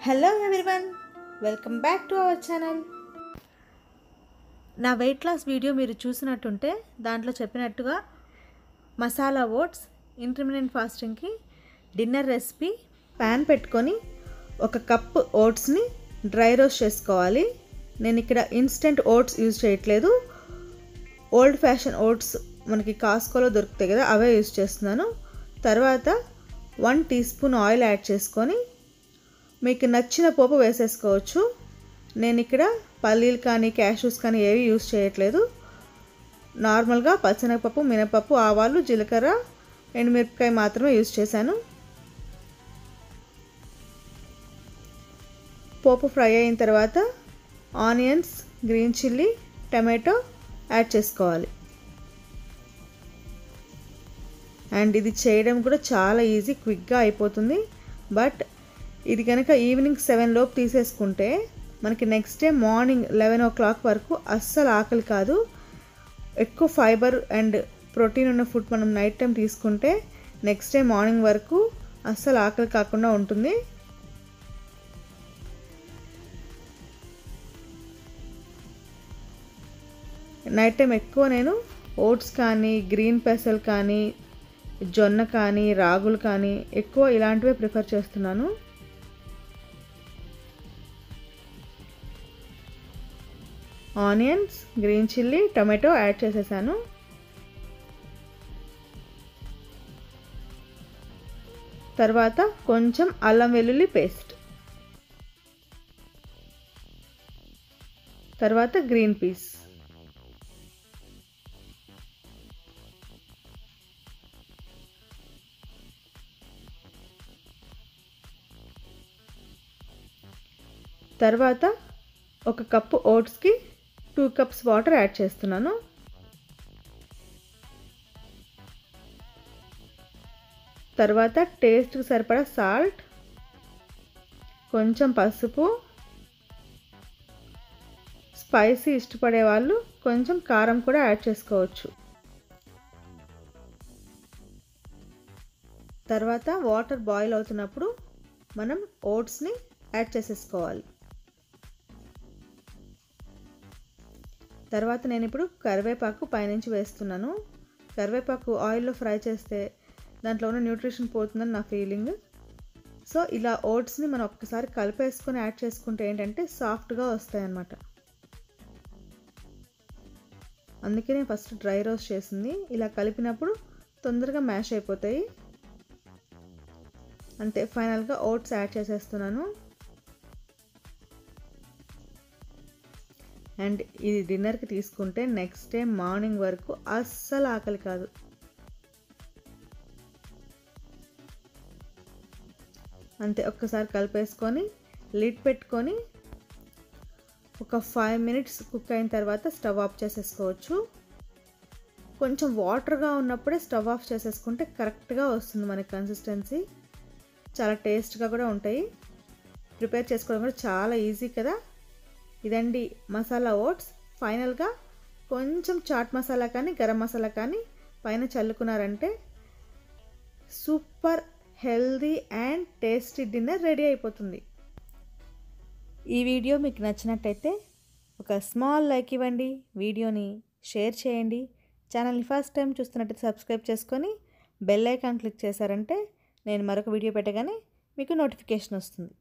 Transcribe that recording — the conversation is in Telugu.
hello everyone welcome back to our channel నా వెయిట్ లాస్ వీడియో మీరు చూసినట్టుంటే దాంట్లో చెప్పినట్టుగా మసాలా ఓట్స్ ఇంటర్మీడియట్ ఫాస్టింగ్కి డిన్నర్ రెసిపీ ప్యాన్ పెట్టుకొని ఒక కప్ ఓట్స్ని డ్రై రోస్ట్ చేసుకోవాలి నేను ఇక్కడ ఇన్స్టెంట్ ఓట్స్ యూజ్ చేయట్లేదు ఓల్డ్ ఫ్యాషన్ ఓట్స్ మనకి కాస్కోలో దొరుకుతాయి కదా అవే యూజ్ చేస్తున్నాను తర్వాత one teaspoon oil add చేసుకొని మీకు నచ్చిన పోపు వేసేసుకోవచ్చు నేను ఇక్కడ పల్లీలు కానీ క్యాషూస్ కానీ ఏవి యూజ్ చేయట్లేదు నార్మల్గా పచ్చనగపప్పు మినపప్పు ఆవాలు జీలకర్ర ఎండుమిరపకాయ మాత్రమే యూజ్ చేశాను పోపు ఫ్రై అయిన తర్వాత onions green chilli tomato add చేసుకోవాలి అండ్ ఇది చేయడం కూడా చాలా ఈజీ క్విక్గా అయిపోతుంది బట్ ఇది కనుక ఈవినింగ్ సెవెన్ లోపు తీసేసుకుంటే మనకి next day morning eleven o'clock వరకు అస్సలు ఆకలి కాదు ఎక్కువ ఫైబర్ అండ్ ప్రోటీన్ ఉన్న ఫుడ్ మనం నైట్ టైం తీసుకుంటే నెక్స్ట్ డే మార్నింగ్ వరకు అస్సలు ఆకలి కాకుండా ఉంటుంది నైట్ టైం ఎక్కువ నేను ఓట్స్ కానీ గ్రీన్ పెసల్ కానీ జొన్న కానీ రాగులు కానీ ఎక్కువ ఇలాంటివే ప్రిఫర్ చేస్తున్నాను onions green chilli tomato add చేసేసాను తర్వాత కొంచెం అల్లం వెల్లుల్లి పేస్ట్ తర్వాత గ్రీన్ పీస్ తర్వాత ఒక కప్పు ఓట్స్కి టూ కప్స్ వాటర్ యాడ్ చేస్తున్నాను తర్వాత టేస్ట్కి సరిపడా సాల్ట్ కొంచెం పసుపు స్పైసీ ఇష్టపడే వాళ్ళు కొంచెం కారం కూడా యాడ్ చేసుకోవచ్చు తర్వాత వాటర్ బాయిల్ అవుతున్నప్పుడు మనం ఓట్స్ని యాడ్ చేసేసుకోవాలి తర్వాత నేను ఇప్పుడు కరివేపాకు పైనుంచి వేస్తున్నాను కరివేపాకు ఆయిల్లో ఫ్రై చేస్తే దాంట్లో ఉన్న న్యూట్రిషన్ పోతుందని నా ఫీలింగ్ సో ఇలా ఓట్స్ని మనం ఒక్కసారి కలిపేసుకొని యాడ్ చేసుకుంటే ఏంటంటే సాఫ్ట్గా వస్తాయి అన్నమాట అందుకే నేను ఫస్ట్ డ్రై రోస్ట్ చేసింది ఇలా కలిపినప్పుడు తొందరగా మ్యాష్ అయిపోతాయి అంతే ఫైనల్గా ఓట్స్ యాడ్ చేసేస్తున్నాను అండ్ ఇది డిన్నర్కి తీసుకుంటే నెక్స్ట్ డే మార్నింగ్ వరకు అస్సలు ఆకలి కాదు అంతే ఒక్కసారి కలిపేసుకొని లిడ్ పెట్టుకొని ఒక ఫైవ్ మినిట్స్ కుక్ అయిన తర్వాత స్టవ్ ఆఫ్ చేసేసుకోవచ్చు కొంచెం వాటర్గా ఉన్నప్పుడే స్టవ్ ఆఫ్ చేసేసుకుంటే కరెక్ట్గా వస్తుంది మనకి కన్సిస్టెన్సీ చాలా టేస్ట్గా కూడా ఉంటాయి ప్రిపేర్ చేసుకోవడం కూడా చాలా ఈజీ కదా ఇదండి మసాలా ఓట్స్ ఫైనల్గా కొంచెం చాట్ మసాలా కానీ గరం మసాలా కానీ పైన చల్లుకున్నారంటే super healthy and tasty dinner ready అయిపోతుంది ఈ వీడియో మీకు నచ్చినట్టయితే ఒక స్మాల్ లైక్ ఇవ్వండి వీడియోని షేర్ చేయండి ఛానల్ని ఫస్ట్ టైం చూస్తున్నట్టయితే సబ్స్క్రైబ్ చేసుకొని బెల్ ఐకాన్ క్లిక్ చేశారంటే నేను మరొక వీడియో పెట్టగానే మీకు నోటిఫికేషన్ వస్తుంది